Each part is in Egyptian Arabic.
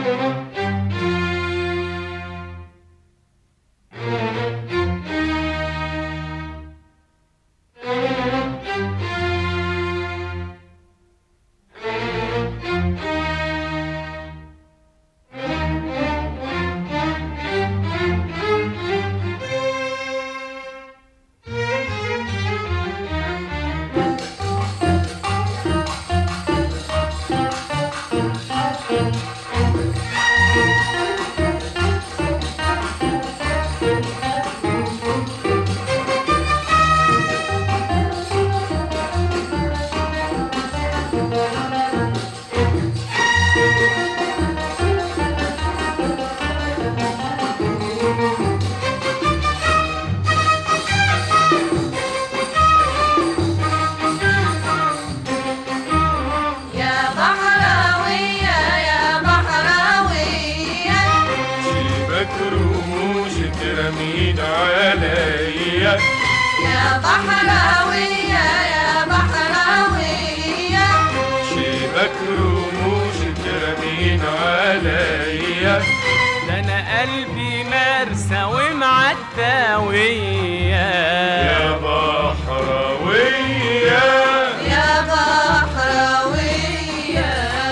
يا بحراوية يا بحراوية سيبك رموشك رميد عليا يا بحراوية يا بحراوية سيبك رموشك رميد عليا ده انا قلبي مرسى ومعداوية يا بحراوية يا بحراوية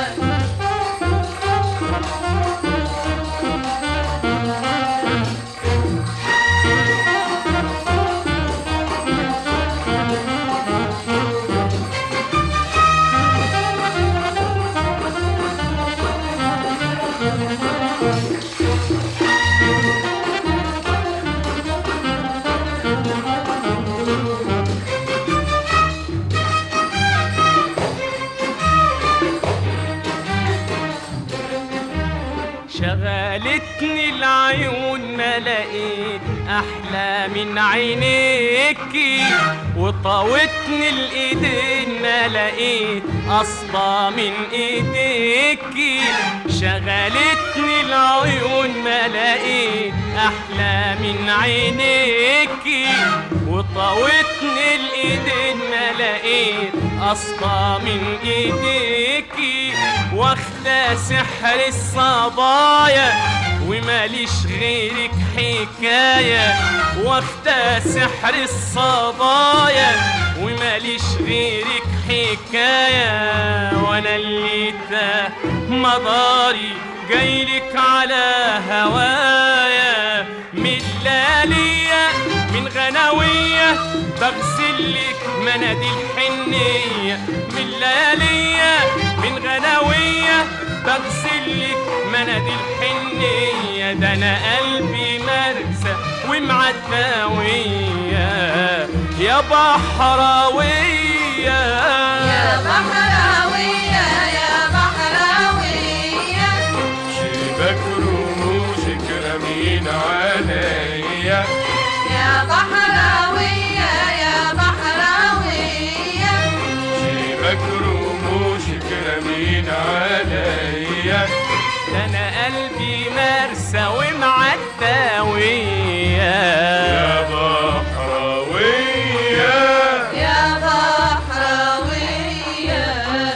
شغلتني العيون ما لقيت احلى من عينيكي وطاوتني الايدين ما لقيت اصفى من ايديكي شغلتني العيون ما لقيت احلى من عينيكي وطاوتني الايدين ما لقيت اصفى من ايديكي واخدة سحر الصبايا وماليش غيرك حكاية واخدة سحر الصبايا وماليش غيرك حكاية وانا اللي تاه مداري جايلك على هوايا من ليالية من غناوية بغسلك مناديل حنية من ليالية من غناوية بغسلك مناديل حنية ده أنا قلبي مرسى ومعداوية يا بحراوية يا بحراوية يا بحراوية سيبك رموشك رميد عليا يا بحراوية يا بحراوية سيبك رموشك رميد عليا ده أنا قلبي مرسى ومعداوية يا بحراوية يا بحراوية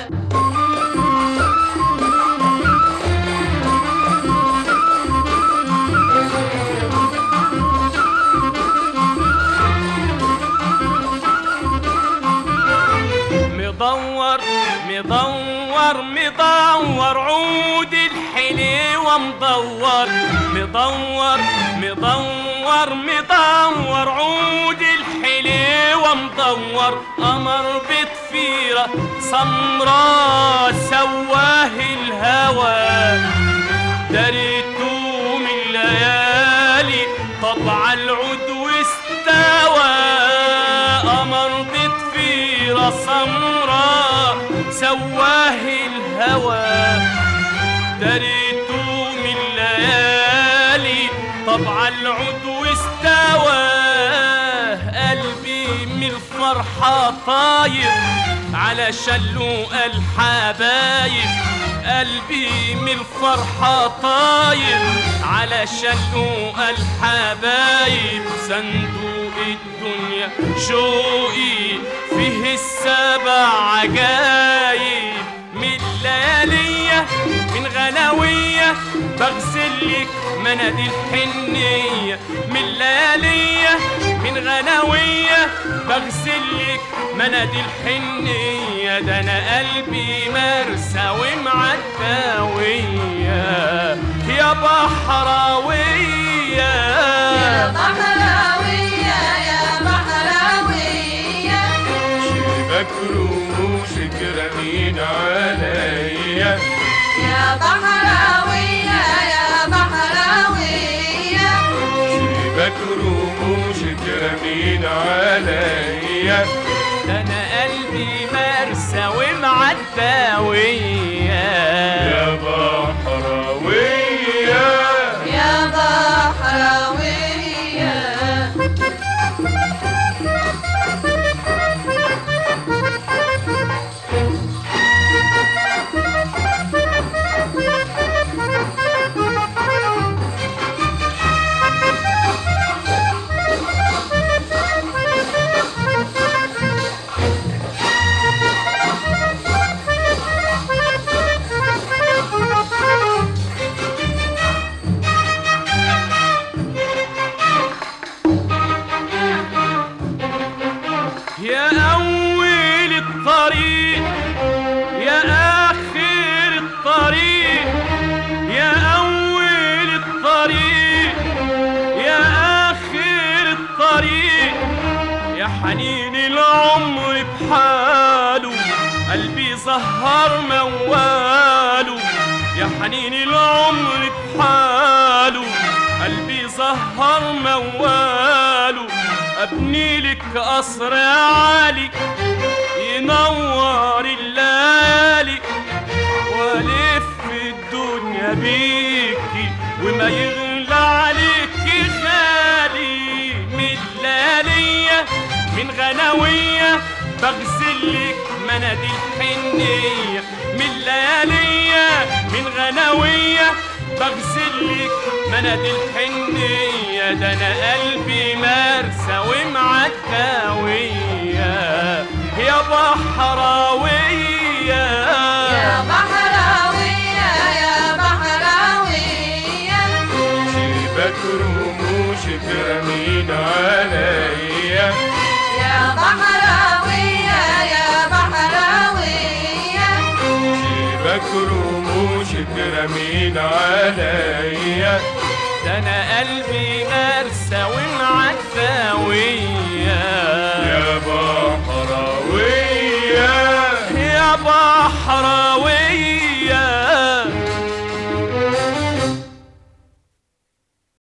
مدور مدور مدور عود الحليوة مدور مدور مدور مدور عود الحليوة مدور قمر بطفيرة سمرا سواه الهوى دريته من ليالي طبع العود واستوى قمر بطفيرة سمرا سواه الهوى دريته من ليالي طبع العود واستوى قلبي من الفرحة طاير على شلوق الحبايب قلبي من الفرحة طاير على شلوق الحبايب صندوق الدنيا شوقي فيه السبع عجايب من ليالية من غناوية بغسلك مناديل حنية من ليالية من غناوية بغسلك مناديل حنية ده أنا قلبي مرسى ومعداوية يا بحراوية يا بحراوية يا بحراوية شبك رموشك رمين عليا يا بحراوية يا بحراوية شبك رموشك رمين عليا ده انا قلبي مرسى ومعداوية يا بحراوية يا بحراوية يا أول الطريق يا آخر الطريق يا أول الطريق يا آخر الطريق يا حنين العمر بحاله قلبي سهر مواله يا حنين العمر بحاله قلبي سهر مواله ابني لك قصر عالي ينور الليالي والف الدنيا بيكي وما يغلى عليكي غالي من ليالية من غناوية بغسلك مناديل حنية من ليالية من غناوية بغسلك مناديل حنية ده أنا قلبي مرسى ومعداوية يا بحراوية يا بحراوية يا بحراوية شبك رموشك رمين عليا يا بحراوية يا بحراوية شبك رموشك رمين عليا ده انا قلبي مرسى ومعداوية يا بحراوية يا بحراوية